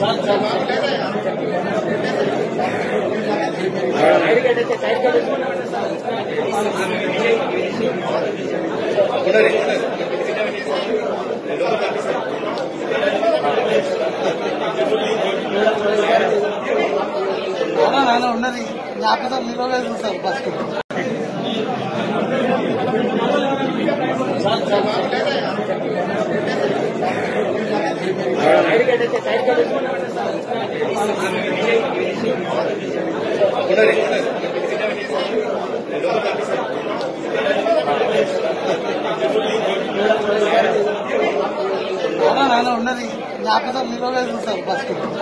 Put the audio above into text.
నాన్న ఉన్నది జ్ఞాపకం నిలవలే చూస్తారు ఫస్ట్ నాన్న ఉన్నది జ్ఞాపకం నిలవలే చూస్తారు ఫస్ట్